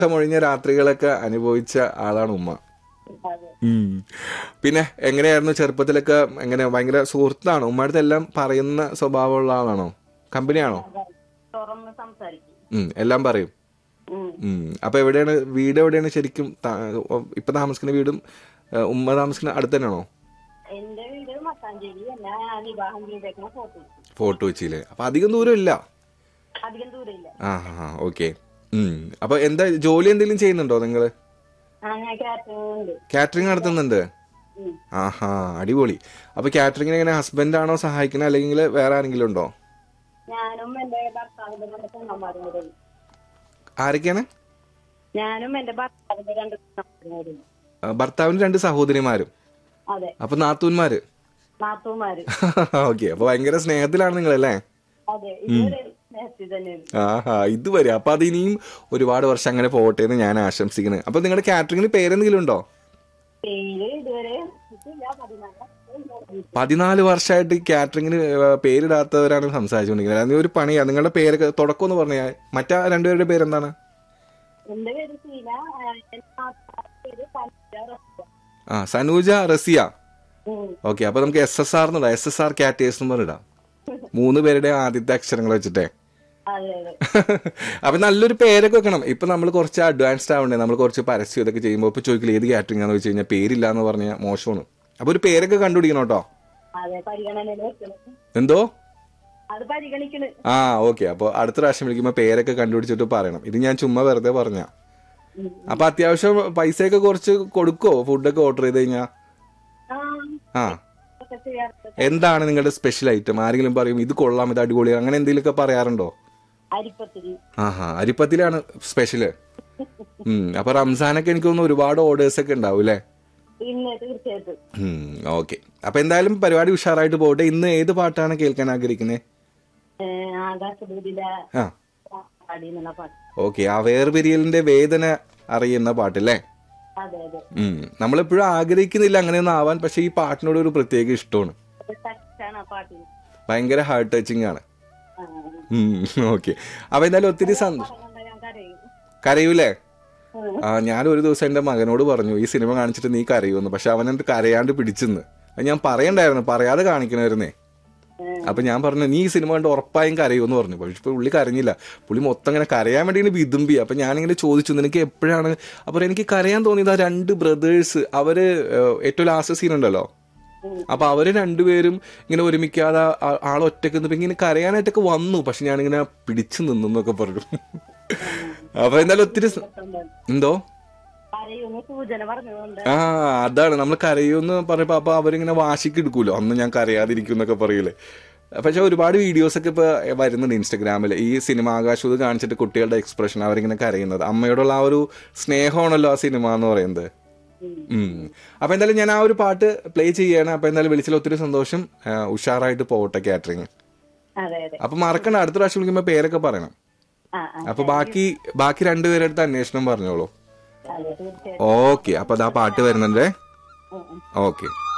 ഒഴിഞ്ഞ രാത്രികളൊക്കെ അനുഭവിച്ച ആളാണ് ഉമ്മ അതെ ഉം. പിന്നെ എങ്ങനെയായിരുന്നു ചെറുപ്പത്തിലൊക്കെ എങ്ങനെ ഭയങ്കര സുഹൃത്താണോ ഉമ്മയുടെ എല്ലാം പറയുന്ന സ്വഭാവമുള്ള ആളാണോ കമ്പനിയാണോ അതെ. തുറന്ന് സംസാരിക്കും ഉം, എല്ലാം പറയും ഉം. ഉം. അപ്പൊ എവിടെയാണ് വീട് എവിടെയാണ് ശരിക്കും താ- ഇപ്പൊ താമസിക്കുന്ന വീടും ഏ, ഉമ്മ താമസിക്കുന്ന അടുത്ത് തന്നെയാണോ എന്റെ വീട് മട്ടാഞ്ചേരി എന്നെ വിവാഹം ചെയ്തേക്കുന്ന ഫോട്ടോ ഫോർട്ട് കൊച്ചിയില് അപ്പൊ അധികം ദൂരം ഇല്ല അധികം ദൂരമില്ല ആ ആ ഓക്കെ അപ്പൊ എന്താ ജോലി എന്തെങ്കിലും ചെയ്യുന്നുണ്ടോ നിങ്ങള് ആ ഞാൻ കാറ്ററിംഗ് ഉണ്ട് കാറ്ററിംഗ് നടത്തുന്നുണ്ട് ഉം. ആഹാ അടിപൊളി അപ്പൊ കാറ്ററിംഗിന് എങ്ങനെ ഹസ്ബൻഡ് ആണോ സഹായിക്കുന്നത് അല്ലെങ്കിൽ വേറെ ആരെങ്കിലും ഉണ്ടോ ഞാനും എന്റെ ഭർത്താവിന്റെ രണ്ട് പെണ്ണന്മാരും കൂടെ ഉണ്ട്. ആരൊക്കെയാണ് ഞാനും എന്റെ ഭർത്താവിന്റെ രണ്ട് പെണ്ണന്മാരും കൂടെ ഉണ്ട്. ആ, ഭർത്താവിന് രണ്ട് സഹോദരിമാരും അതെ അപ്പൊ നാത്തൂന്മാര് നാത്തൂമാര് ഓക്കെ അപ്പൊ ഭയങ്കര സ്നേഹത്തിലാണ് നിങ്ങളല്ലേ അതെ ഇതുവരെ സ്നേഹത്തിൽ തന്നെയാണ് ആഹാ ഇതുവരെ അപ്പൊ അത് ഇനിയും ഒരുപാട് വർഷം അങ്ങനെ പോകട്ടെ എന്ന് ഞാൻ ആശംസിക്കുന്നത് അപ്പൊ നിങ്ങളുടെ കാറ്ററിംഗിന് പേരെന്തെങ്കിലും ഉണ്ടോ പേര് ഇതുവരെ ഇല്ല പതിനാല് പതിനാല് വർഷമായിട്ട് കാറ്ററിംഗിന് പേരിടാത്തവരാണ് സംസാരിച്ചുകൊണ്ടിരിക്കുന്നത് അതിന് ഒരു പണിയാ നിങ്ങളുടെ പേരൊക്കെ തുടക്കം എന്ന് പറഞ്ഞാൽ മറ്റാ രണ്ടുപേരുടെ പേരെന്താണ് എന്റെ പേര് സീന ആ, എന്റെ മാതാവിന്റെ പേര് സനിത റസ്യ. ആ സനൂജ റസിയ ഉം. ഓക്കെ അപ്പൊ നമുക്ക് എസ് എസ് ആർ എന്നിടാം എസ് എസ് ആർ കാറ്റേഴ്സ് എന്ന് പറഞ്ഞിടാം മൂന്ന് പേരുടെ ആദ്യത്തെ അക്ഷരങ്ങൾ വെച്ചിട്ടേ അതെ അതെ അപ്പൊ നല്ലൊരു പേരൊക്കെ വെക്കണം ഇപ്പൊ നമ്മൾ കുറച്ച് അഡ്വാൻസ്ഡ് ആവണ്ടേ നമ്മൾ കുറച്ച് പരസ്യം ഇതൊക്കെ ചെയ്യുമ്പോൾ ഇപ്പൊ ചോദിക്കില്ല ഏത് കാറ്ററിംഗ് ആണെന്ന് വെച്ച് കഴിഞ്ഞാൽ പേരില്ല എന്ന് പറഞ്ഞാൽ മോശമാണ് അപ്പൊ ഒരു പേരൊക്കെ കണ്ടുപിടിക്കണം കേട്ടോ അതെ പരിഗണനയിൽ വെക്കണം എന്തോ അത് പരിഗണിക്കണ് ആ ഓക്കെ അപ്പൊ അടുത്ത പ്രാവശ്യം വിളിക്കുമ്പോ പേരൊക്കെ കണ്ടുപിടിച്ചിട്ട് പറയണം ഇത് ഞാൻ ചുമ്മാ വെറുതെ പറഞ്ഞ ഉം. അപ്പൊ അത്യാവശ്യം പൈസയൊക്കെ കുറച്ച് കൊടുക്കോ ഫുഡൊക്കെ ഓർഡർ ചെയ്ത് കഴിഞ്ഞാ ആ ആ ഒക്കെ ചെയ്യാറുണ്ട് എന്താണ് നിങ്ങളുടെ സ്പെഷ്യൽ ഐറ്റം ആരെങ്കിലും പറയും ഇത് കൊള്ളാം ഇത് അടിപൊളി അങ്ങനെ എന്തെങ്കിലുമൊക്കെ പറയാറുണ്ടോ അരിപ്പത്തിരി ആഹാ അരിപ്പത്തിലാണ് സ്പെഷ്യല് ഉം അപ്പൊ റംസാനൊക്കെ എനിക്ക് തോന്നുന്നു ഒരുപാട് ഓർഡേഴ്സ് ഒക്കെ ഉണ്ടാവും അല്ലേ പിന്നെ തീർച്ചയായിട്ടും ഓക്കെ അപ്പൊ എന്തായാലും പരിപാടി ഉഷാറായിട്ട് പോട്ടെ ഇന്ന് ഏത് പാട്ടാണ് കേൾക്കാൻ ആഗ്രഹിക്കുന്നത് ഏ, ആകാശദൂതിലെ ആ പാടി എന്നുള്ള പാട്ട് ഓക്കെ ആ വേർപിരിയലിന്റെ വേദന അറിയുന്ന പാട്ടല്ലേ അതെ അതെ ഉം നമ്മളെപ്പോഴും ആഗ്രഹിക്കുന്നില്ല അങ്ങനെയൊന്നും ആവാൻ പക്ഷെ ഈ പാട്ടിനോട് ഒരു പ്രത്യേക ഇഷ്ടമാണ് അത് ടച്ചാണ് ആ പാട്ടിന് ഭയങ്കര ഹാർട്ട് ടച്ചിങ് ആണ് ആ. ഓക്കെ അപ്പൊ എന്തായാലും ഒത്തിരി സന്തോഷം കണ്ട ഞാൻ കരയും കരയൂലേ ഉം. ആ ഞാൻ ഒരു ദിവസം എന്റെ മകനോട് പറഞ്ഞു ഈ സിനിമ കാണിച്ചിട്ട് നീ കരയുമെന്ന് പക്ഷെ അവൻ എന്നിട്ട് കരയാണ്ട് പിടിച്ചെന്ന് അത് ഞാൻ പറയണ്ടായിരുന്നു പറയാതെ കാണിക്കണമായിരുന്നേ ഉം. അപ്പൊ ഞാൻ പറഞ്ഞു നീ ഈ സിനിമ കണ്ട് ഉറപ്പായും കരയുമെന്ന് പറഞ്ഞു പക്ഷെ ഇപ്പൊ പുള്ളി കരഞ്ഞില്ല പുള്ളി മൊത്തം ഇങ്ങനെ കരയാൻ വേണ്ടി ഇങ്ങനെ വിതുമ്പി അപ്പൊ ഞാനിങ്ങനെ ചോദിച്ചു നിനക്ക് എപ്പോഴാണ് അപ്പൊ എനിക്ക് കരയാൻ തോന്നിയത് ആ രണ്ട് ബ്രദേഴ്സ് അവര് ഏഹ്, ഏറ്റവും ലാസ്റ്റ് സീൻ ഉണ്ടല്ലോ ഉം. അപ്പൊ അവര് രണ്ടുപേരും ഇങ്ങനെ ഒരുമിക്കാതെ ആ- ആളൊറ്റക്ക് നിന്നപ്പോ ഇങ്ങനെ കരയാനായിട്ടൊക്കെ വന്നു പക്ഷെ ഞാനിങ്ങനെ പിടിച്ചു നിന്നു എന്നൊക്കെ പറഞ്ഞു അപ്പൊ എന്തായാലും ഒത്തിരി സ- എന്തോ കരയുന്ന സൂചന പറഞ്ഞതുകൊണ്ട് ആ അതാണ് നമ്മൾ കരയൂന്ന് പറഞ്ഞപ്പോ അപ്പൊ അവരിങ്ങനെ വാശിക്ക് എടുക്കൂലോ അന്ന് ഞാൻ കരയാതിരിക്കും എന്നൊക്കെ പറയൂലേ പക്ഷെ ഒരുപാട് വീഡിയോസ് ഒക്കെ ഇപ്പൊ വരുന്നുണ്ട് ഇൻസ്റ്റഗ്രാമിൽ ഈ സിനിമ ആകാശത്ത് കാണിച്ചിട്ട് കുട്ടികളുടെ എക്സ്പ്രഷൻ അവരിങ്ങനെ കരയുന്നത് അമ്മയോടുള്ള ആ ഒരു സ്നേഹമാണല്ലോ ആ സിനിമ എന്ന് പറയുന്നത് ഉം. ഉം. അപ്പൊ എന്തായാലും ഞാൻ ആ ഒരു പാട്ട് പ്ലേ ചെയ്യാണ് അപ്പൊ എന്തായാലും വിളിച്ചാൽ ഒത്തിരി സന്തോഷം ആ, ഉഷാറായിട്ട് പോവട്ടെ കാറ്ററിംഗ് അതെ അതെ അപ്പൊ മറക്കണ്ട അടുത്ത പ്രാവശ്യം വിളിക്കുമ്പോ പേരൊക്കെ പറയണം ആ ആ അപ്പൊ ബാക്കി ബാക്കി രണ്ടുപേരുടെ അടുത്ത് അന്വേഷണം പറഞ്ഞോളൂ അതെ തീർച്ചയായിട്ടും ഓക്കെ അപ്പൊ അതാ പാട്ട് വരുന്നുണ്ടേ ഉം, ഉം. ഓക്കെ